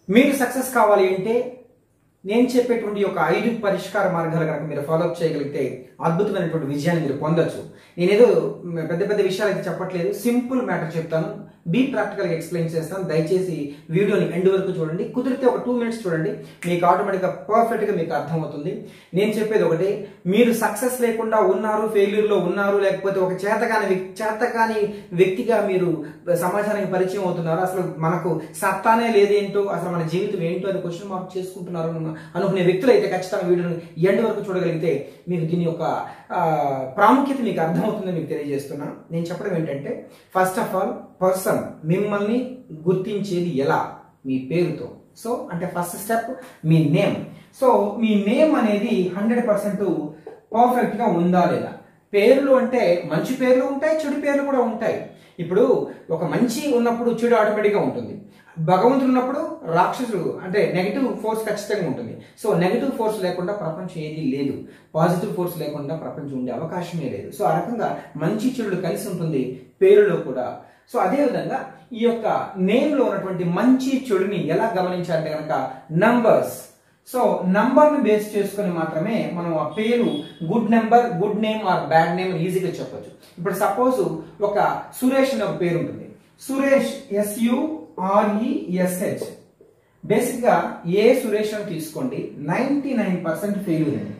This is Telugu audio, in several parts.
మీరు సక్సెస్ కావాలి అంటే నేను చెప్పేటువంటి ఒక ఐదు పరిష్కార మార్గాలు కనుక మీరు ఫాలోఅప్ చేయగలిగితే అద్భుతమైనటువంటి విజయాన్ని మీరు పొందొచ్చు నేనేదో పెద్ద పెద్ద విషయాలు అయితే చెప్పట్లేదు సింపుల్ మ్యాటర్ చెప్తాను బీ ప్రాక్టికల్గా ఎక్స్ప్లెయిన్ చేస్తాను దయచేసి వీడియోని ఎండ్ వరకు చూడండి కుదిరితే ఒక టూ మినిట్స్ చూడండి మీకు ఆటోమేటిక్గా పర్ఫెక్ట్గా మీకు అర్థమవుతుంది నేను చెప్పేది ఒకటి మీరు సక్సెస్ లేకుండా ఉన్నారు ఫెయిల్యూర్లో ఉన్నారు లేకపోతే ఒక చేతకాని వ్యక్- చేతకాని వ్యక్తిగా మీరు సమాజానికి పరిచయం అవుతున్నారు అసలు మనకు సత్తానే లేదేంటో అసలు మన జీవితం ఏంటో అని క్వశ్చన్ మార్క్ చేసుకుంటున్నారు అను- అనుకునే వ్యక్తులు అయితే ఖచ్చితంగా వీడియోని ఎండ్ వరకు చూడగలిగితే మీకు దీని యొక్క ఆ, ప్రాముఖ్యత మీకు అర్థమవుతుందని మీకు తెలియజేస్తున్నాను నేను చెప్పడం ఏంటంటే ఫస్ట్ ఆఫ్ ఆల్ పర్సన్ మిమ్మల్ని గుర్తించేది ఎలా మీ పేరుతో సో అంటే ఫస్ట్ స్టెప్ మీ నేమ్ సో మీ నేమ్ అనేది హండ్రెడ్ పర్సెంట్ పర్ఫెక్ట్ గా ఉందా లేదా పేర్లు అంటే మంచి పేర్లు ఉంటాయి చెడు పేర్లు కూడా ఉంటాయి ఇప్పుడు ఒక మంచి ఉన్నప్పుడు చెడు ఆటోమేటిక్ గా ఉంటుంది భగవంతుడు ఉన్నప్పుడు రాక్షసుడు అంటే నెగిటివ్ ఫోర్స్ ఖచ్చితంగా ఉంటుంది సో నెగిటివ్ ఫోర్స్ లేకుండా ప్రపంచం ఏది లేదు పాజిటివ్ ఫోర్స్ లేకుండా ప్రపంచం ఉండే అవకాశమే లేదు సో ఆ రకంగా మంచి చెడులు కలిసి ఉంటుంది పేరులో కూడా సో అదే విధంగా ఈ యొక్క నేమ్ లో ఉన్నటువంటి మంచి చెడుని ఎలా గమనించాలంటే కనుక నంబర్స్ సో నంబర్ ని బేస్ చేసుకొని మాత్రమే మనం ఆ పేరు good number good name or bad name ఈజీగా చెప్పొచ్చు ఇప్పుడు సపోజ్ ఒక సురేష్ అనే ఒక పేరు ఉంటుంది సురేష్ ఎస్యు ఆర్ఈఎస్హెచ్ బేసిక్ గా ఏ సురేష్ అని తీసుకోండి నైన్టీ నైన్ పర్సెంట్ ఫెయిల్యూర్ అండి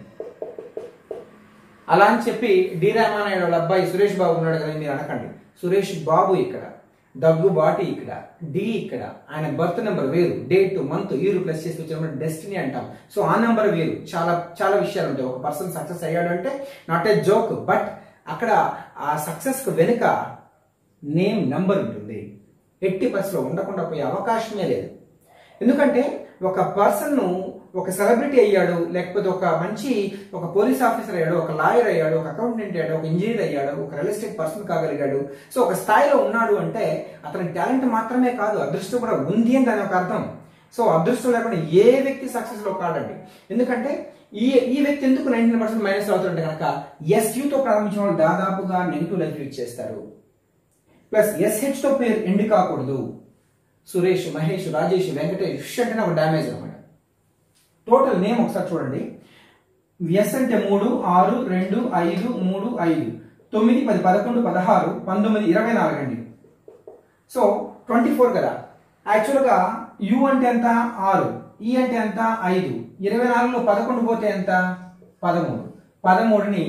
అలా అని చెప్పి డి రామానాయుడు వాళ్ళ అబ్బాయి సురేష్ బాబు ఉన్నాడు కదా మీరు అనకండి సురేష్ బాబు ఇక్కడ దగ్గు బాటి ఇక్కడ డి ఇక్కడ ఆయన బర్త్ నెంబర్ వేరు డేట్ మంత్ ఇయర్ ప్లస్ చేసి వచ్చినప్పుడు డెస్టినీ అంటాం సో ఆ నెంబర్ వేరు చాలా చాలా విషయాలు ఉంటాయి ఒక పర్సన్ సక్సెస్ అయ్యాడు అంటే నాట్ ఏ జోక్ బట్ అక్కడ ఆ సక్సెస్ కు వెనుక నేమ్ నంబర్ ఉంటుంది ఎట్టి బస్సులో ఉండకుండా పోయే అవకాశమే లేదు ఎందుకంటే ఒక పర్సన్ ఒక సెలబ్రిటీ అయ్యాడు లేకపోతే ఒక మంచి ఒక పోలీస్ ఆఫీసర్ అయ్యాడు ఒక లాయర్ అయ్యాడు ఒక అకౌంటెంట్ అయ్యాడు ఒక ఇంజనీర్ అయ్యాడు ఒక రియల్ ఎస్టేట్ పర్సన్ కాగలిగాడు సో ఒక స్థాయిలో ఉన్నాడు అంటే అతని టాలెంట్ మాత్రమే కాదు అదృష్టం కూడా ఉంది అని దాని ఒక అర్థం సో అదృష్టం లేకుండా ఏ వ్యక్తి సక్సెస్ లో కాడండి ఎందుకంటే ఈ ఈ వ్యక్తి ఎందుకు నైన్టీన్ పర్సెంట్ మైనస్ అవుతుంటే కనుక ఎస్యూ తో ప్రారంభించిన వాళ్ళు దాదాపుగా నెగిటివ్ లైఫ్ లీడ్ చేస్తారు ప్లస్ ఎస్హెచ్ తో పేరు ఎండ్ కాకూడదు సురేష్ మహేష్ రాజేష్ వెంకటేష్ ష్ అంటేనే ఒక డ్యామేజ్ అనమాట టోటల్ నేమ్ ఒకసారి చూడండి ఎస్ అంటే మూడు ఆరు రెండు ఐదు మూడు ఐదు తొమ్మిది పది పదకొండు పదహారు పంతొమ్మిది ఇరవై నాలుగు అండి సో ట్వంటీ ఫోర్ కదా యాక్చువల్గా యు అంటే ఎంత ఆరు ఈ అంటే ఎంత ఐదు ఇరవై నాలుగులో పదకొండు పోతే ఎంత పదమూడు పదమూడుని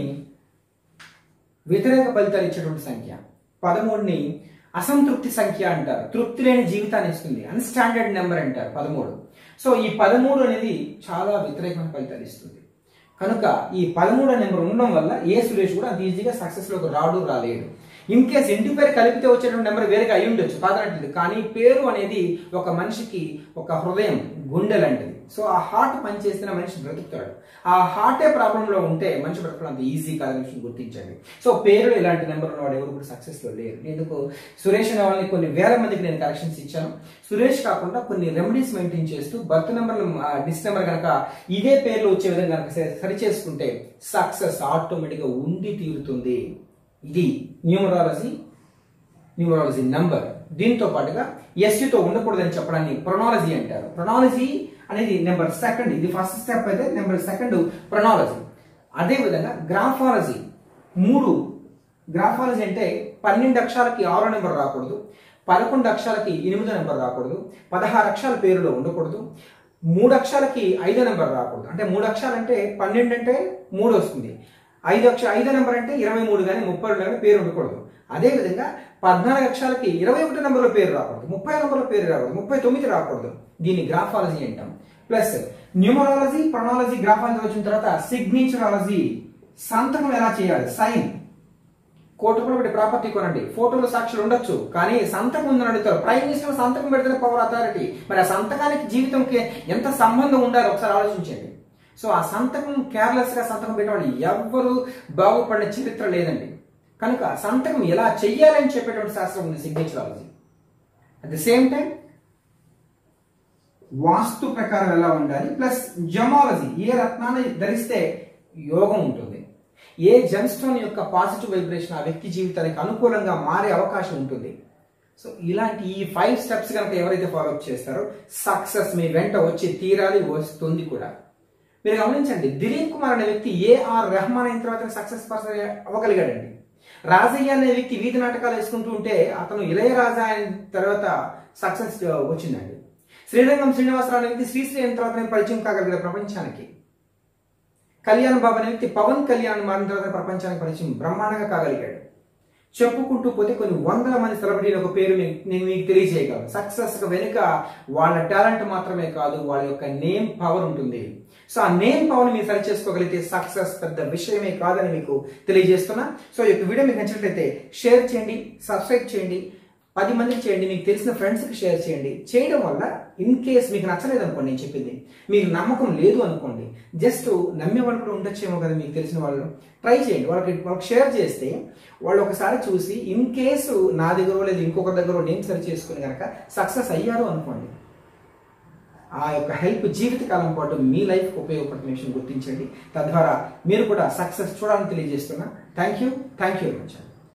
వ్యతిరేక ఫలితాలు ఇచ్చేటువంటి సంఖ్య పదమూడుని అసంతృప్తి సంఖ్య అంటారు తృప్తి లేని జీవితాన్ని ఇస్తుంది అన్స్టాండర్డ్ నెంబర్ అంటారు పదమూడు సో ఈ పదమూడు అనేది చాలా వ్యతిరేకమైన ఫలితాలు ఇస్తుంది కనుక ఈ పదమూడో నెంబర్ ఉండడం వల్ల ఏ సురేష్ కూడా అంత ఈజీగా సక్సెస్ లోకి రాడు రాలేడు ఇన్ కేస్ ఇంటి పేరు కలిపితే వచ్చేటువంటి నెంబర్ వేరేగా అయి ఉండొచ్చు కాదనట్లేదు కానీ పేరు అనేది ఒక మనిషికి ఒక హృదయం గుండె లాంటిది సో ఆ హార్ట్ పనిచేస్తేనే మనిషి బ్రతుకుతాడు ఆ హార్టే ప్రాబ్లం లో ఉంటే మనిషి బ్రతకడం అంత ఈజీ కాదని విషయం గుర్తించండి సో పేరు ఇలాంటి నెంబర్ ఉన్నవాడు ఎవరు కూడా సక్సెస్ లో లేరు ఎందుకు సురేష్ అనే వాళ్ళని కొన్ని వేల మందికి నేను కరెక్షన్స్ ఇచ్చాను సురేష్ కాకుండా కొన్ని రెమెడీస్ మెయింటైన్ చేస్తూ బర్త్ నెంబర్ డిస్ నెంబర్ కనుక ఇదే పేర్లు వచ్చే విధంగా కనుక సరి- సరి చేసుకుంటే సక్సెస్ ఆటోమేటిక్ గా ఉండి తీరుతుంది ఇది న్యూమరాలజీ న్యూమరాలజీ నంబర్ దీంతో పాటుగా ఎస్యుతో ఉండకూడదని చెప్పడాన్ని ప్రొనాలజీ అంటారు ప్రొనాలజీ అనేది నెంబర్ సెకండ్ ఇది ఫస్ట్ స్టెప్ అయితే నెంబర్ సెకండ్ ప్రొనాలజీ అదే విధంగా గ్రాఫాలజీ మూడు గ్రాఫాలజీ అంటే పన్నెండు అక్షరాలకి ఆరో నెంబర్ రాకూడదు పదకొండు అక్షరాలకి ఎనిమిదో నెంబర్ రాకూడదు పదహారు అక్షరాల పేరులో ఉండకూడదు మూడు అక్షరాలకి ఐదో నెంబర్ రాకూడదు అంటే మూడు అక్షరాలు అంటే పన్నెండు అంటే మూడు వస్తుంది ఐదు అక్షర ఐదో నెంబర్ అంటే ఇరవై మూడు కానీ ముప్పై రెండు కానీ పేరు ఉండకూడదు అదే విధంగా పద్నాలుగు అక్షరాలకి ఇరవై ఒకటి నెంబర్లో పేరు రాకూడదు ముప్పై నెంబర్లో పేరు రాకూడదు ముప్పై తొమ్మిది రాకూడదు దీన్ని గ్రాఫాలజీ అంటాం ప్లస్ న్యూమరాలజీ ప్రొనాలజీ గ్రాఫాలజీ వచ్చిన తర్వాత సిగ్నేచరాలజీ సంతకం ఎలా చేయాలి సైన్ కోటి రూపాయలు పెట్టి ప్రాపర్టీ కొనండి ఫోటోలు సాక్షులు ఉండొచ్చు కానీ సంతకం ఉందని అడుగుతారు ప్రైమ్ మినిస్టర్ సంతకం పెడితేనే పవర్ అథారిటీ మరి ఆ సంతకానికి జీవితంకి ఎంత సంబంధం ఉండాలి ఒకసారి ఆలోచించండి సో ఆ సంతకం కేర్లెస్ గా సంతకం పెట్టేవాళ్ళు ఎవ్వరు బాగుపడిన చరిత్ర లేదండి కనుక సంతకం ఎలా చెయ్యాలని చెప్పేటువంటి శాస్త్రం ఉంది signatureology at the same time వాస్తు ప్రకారం ఎలా ఉండాలి ప్లస్ జమాలజీ ఏ రత్నాన్ని ధరిస్తే యోగం ఉంటుంది ఏ జన్స్టోన్ యొక్క పాజిటివ్ వైబ్రేషన్ ఆ వ్యక్తి జీవితానికి అనుకూలంగా మారే అవకాశం ఉంటుంది సో ఇలాంటి ఈ ఫైవ్ స్టెప్స్ కనుక ఎవరైతే ఫాలో అప్ చేస్తారో సక్సెస్ మీ వెంట వచ్చి తీరాలి వస్తుంది కూడా మీరు గమనించండి దిలీప్ కుమార్ అనే వ్యక్తి ఏఆర్ రెహమాన్ అయిన తర్వాత సక్సెస్ పర్సన్ అవ్వగలిగాడండి రాజయ్య అనే వ్యక్తి వీధి నాటకాలు వేసుకుంటూ ఉంటే అతను ఇళయరాజా అయిన తర్వాత సక్సెస్ వచ్చిందండి శ్రీరంగం శ్రీనివాసరావు అనే వ్యక్తి శ్రీశ్రీ అయిన తర్వాత పరిచయం కాగలిగాడు ప్రపంచానికి కళ్యాణ్ బాబు అనే వ్యక్తి పవన్ కళ్యాణ్ మారిన తర్వాత ప్రపంచానికి పరిచయం బ్రహ్మాండంగా కాగలిగాడు చెప్పుకుంటూ పోతే కొన్ని వందల మంది సెలబ్రిటీల ఒక పేరు మీ- నేను మీకు తెలియజేయగలను సక్సెస్ వెనుక వాళ్ళ టాలెంట్ మాత్రమే కాదు వాళ్ళ యొక్క నేమ్ పవర్ ఉంటుంది సో ఆ నేమ్ పవర్ మీరు సరి చేసుకోగలిగితే సక్సెస్ పెద్ద విషయమే కాదని మీకు తెలియజేస్తున్నా సో ఈ యొక్క వీడియో మీకు నచ్చినట్లయితే షేర్ చేయండి సబ్స్క్రైబ్ చేయండి పది మందికి చేయండి మీకు తెలిసిన ఫ్రెండ్స్కి షేర్ చేయండి చేయడం వల్ల ఇన్ కేస్ మీకు నచ్చలేదు అనుకోండి నేను చెప్పింది మీకు నమ్మకం లేదు అనుకోండి జస్ట్ నమ్మే వాళ్ళు కూడా ఉండొచ్చేమో కదా మీకు తెలిసిన వాళ్ళు ట్రై చేయండి వాళ్ళకి వాళ్ళకి షేర్ చేస్తే వాళ్ళు ఒకసారి చూసి ఇన్ కేసు నా దగ్గర లేదు ఇంకొక దగ్గర నేను సరి చేసుకుని కనుక సక్సెస్ అయ్యారు అనుకోండి ఆ యొక్క హెల్ప్ జీవితకాలం పాటు మీ లైఫ్కి ఉపయోగపడుతున్న విషయం గుర్తించండి తద్వారా మీరు కూడా సక్సెస్ చూడాలని తెలియజేస్తున్నా thank you thank you very much